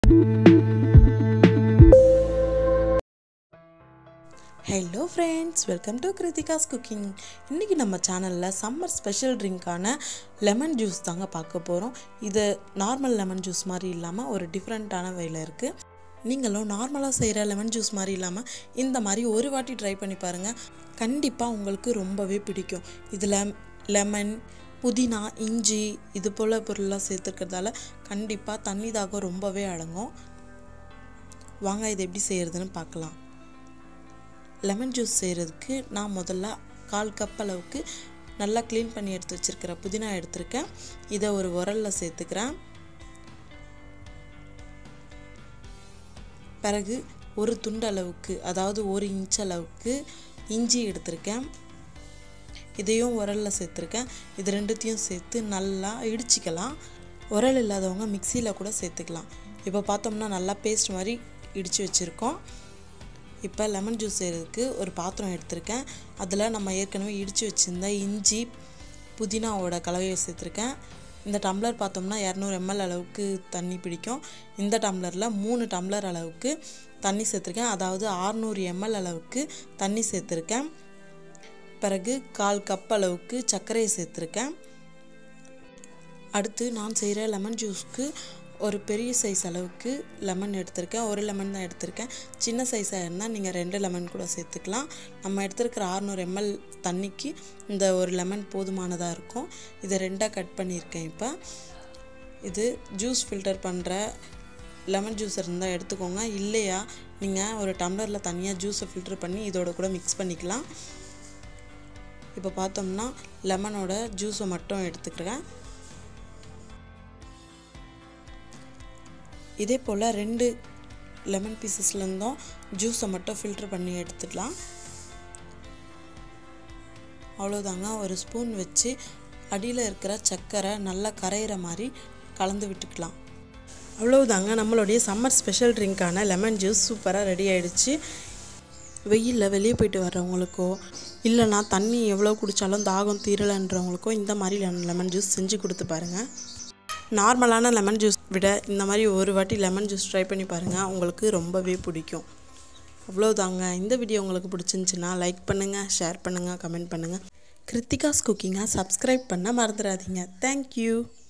hello friends welcome to Krithika's cooking இன்றைக்கி நம்ம சேனலில் சம்மர் ஸ்பெஷல் ட்ரிங்க்கான லெமன் ஜூஸ் தாங்க பார்க்க போகிறோம் இது நார்மல் லெமன் ஜூஸ் மாதிரி இல்லாமல் ஒரு டிஃப்ரெண்ட்டான வகையில் இருக்குது நீங்களும் நார்மலாக செய்கிற லெமன் ஜூஸ் மாதிரி இல்லாமல் இந்த மாதிரி ஒரு வாட்டி ட்ரை பண்ணி பாருங்கள் கண்டிப்பாக உங்களுக்கு ரொம்பவே பிடிக்கும் இதில் லெமன் புதினா இஞ்சி இது போல் பொருள்லாம் சேர்த்துருக்கிறதால கண்டிப்பாக தண்ணி தாகம் ரொம்பவே அடங்கும் வாங்க இது எப்படி செய்கிறதுன்னு பார்க்கலாம் லெமன் ஜூஸ் செய்கிறதுக்கு நான் முதல்ல கால் கப் அளவுக்கு நல்லா க்ளீன் பண்ணி எடுத்து வச்சுருக்கிற புதினா எடுத்திருக்கேன் இதை ஒரு உரலில் சேர்த்துக்கிறேன் பிறகு ஒரு துண்டு அளவுக்கு அதாவது ஒரு இன்ச் அளவுக்கு இஞ்சி எடுத்திருக்கேன் இதையும் உரலில் சேர்த்துருக்கேன் இது ரெண்டுத்தையும் சேர்த்து நல்லா இடிச்சிக்கலாம் உரல் இல்லாதவங்க மிக்சியில் கூட சேர்த்துக்கலாம் இப்போ பார்த்தோம்னா நல்லா பேஸ்ட் மாதிரி இடித்து வச்சுருக்கோம் இப்போ லெமன் ஜூஸ் செய்கிறதுக்கு ஒரு பாத்திரம் எடுத்திருக்கேன் அதில் நம்ம ஏற்கனவே இடித்து வச்சுருந்த இஞ்சி புதினாவோட கலவையை சேர்த்துருக்கேன் இந்த டம்ளர் பார்த்தோம்னா இரநூறு எம்எல் அளவுக்கு தண்ணி பிடிக்கும் இந்த டம்ளரில் மூணு டம்ளர் அளவுக்கு தண்ணி சேர்த்துருக்கேன் அதாவது ஆறுநூறு எம்எல் அளவுக்கு தண்ணி சேர்த்துருக்கேன் பிறகு கால் கப் அளவுக்கு சர்க்கரையை சேர்த்துருக்கேன் அடுத்து நான் செய்கிற லெமன் ஜூஸ்க்கு ஒரு பெரிய சைஸ் அளவுக்கு லெமன் எடுத்திருக்கேன் ஒரு லெமன் தான் எடுத்திருக்கேன் சின்ன சைஸாக இருந்தால் நீங்கள் ரெண்டு லெமன் கூட சேர்த்துக்கலாம் நம்ம எடுத்திருக்கிற அறநூறு எம்எல் தண்ணிக்கு இந்த ஒரு லெமன் போதுமானதாக இருக்கும் இதை ரெண்டாக கட் பண்ணியிருக்கேன் இப்போ இது ஜூஸ் ஃபில்டர் பண்ணுற லெமன் ஜூஸ் இருந்தால் எடுத்துக்கோங்க இல்லையா நீங்கள் ஒரு டம்ளரில் தனியாக ஜூஸை ஃபில்டர் பண்ணி இதோட கூட மிக்ஸ் பண்ணிக்கலாம் இப்போ பார்த்தோம்னா லெமனோட ஜூஸை மட்டும் எடுத்துக்கிறேன் இதே போல் ரெண்டு லெமன் பீசஸ்லேருந்தும் ஜூஸை மட்டும் ஃபில்ட்ரு பண்ணி எடுத்துடலாம் அவ்வளோதாங்க ஒரு ஸ்பூன் வச்சு அடியில் இருக்கிற சர்க்கரை நல்லா கரையிற மாதிரி கலந்து விட்டுக்கலாம் அவ்வளோதாங்க நம்மளுடைய சம்மர் ஸ்பெஷல் ட்ரிங்க்கான லெமன் ஜூஸ் சூப்பராக ரெடி ஆகிடுச்சு வெயிலில் வெளியே போயிட்டு வர்றவங்களுக்கோ இல்லைனா தண்ணி எவ்வளோ குடித்தாலும் தாகம் தீரலைன்றவங்களுக்கோ இந்த மாதிரி லெமன் ஜூஸ் செஞ்சு கொடுத்து பாருங்கள் நார்மலான லெமன் ஜூஸ் விட இந்த மாதிரி ஒரு வாட்டி லெமன் ஜூஸ் ட்ரை பண்ணி பாருங்கள் உங்களுக்கு ரொம்பவே பிடிக்கும் அவ்வளோதாங்க இந்த வீடியோ உங்களுக்கு பிடிச்சிருந்துச்சின்னா லைக் பண்ணுங்கள் ஷேர் பண்ணுங்கள் கமெண்ட் பண்ணுங்கள் கிருத்திகாஸ் குக்கிங்கை சப்ஸ்கிரைப் பண்ண மறந்துடாதீங்க தேங்க்யூ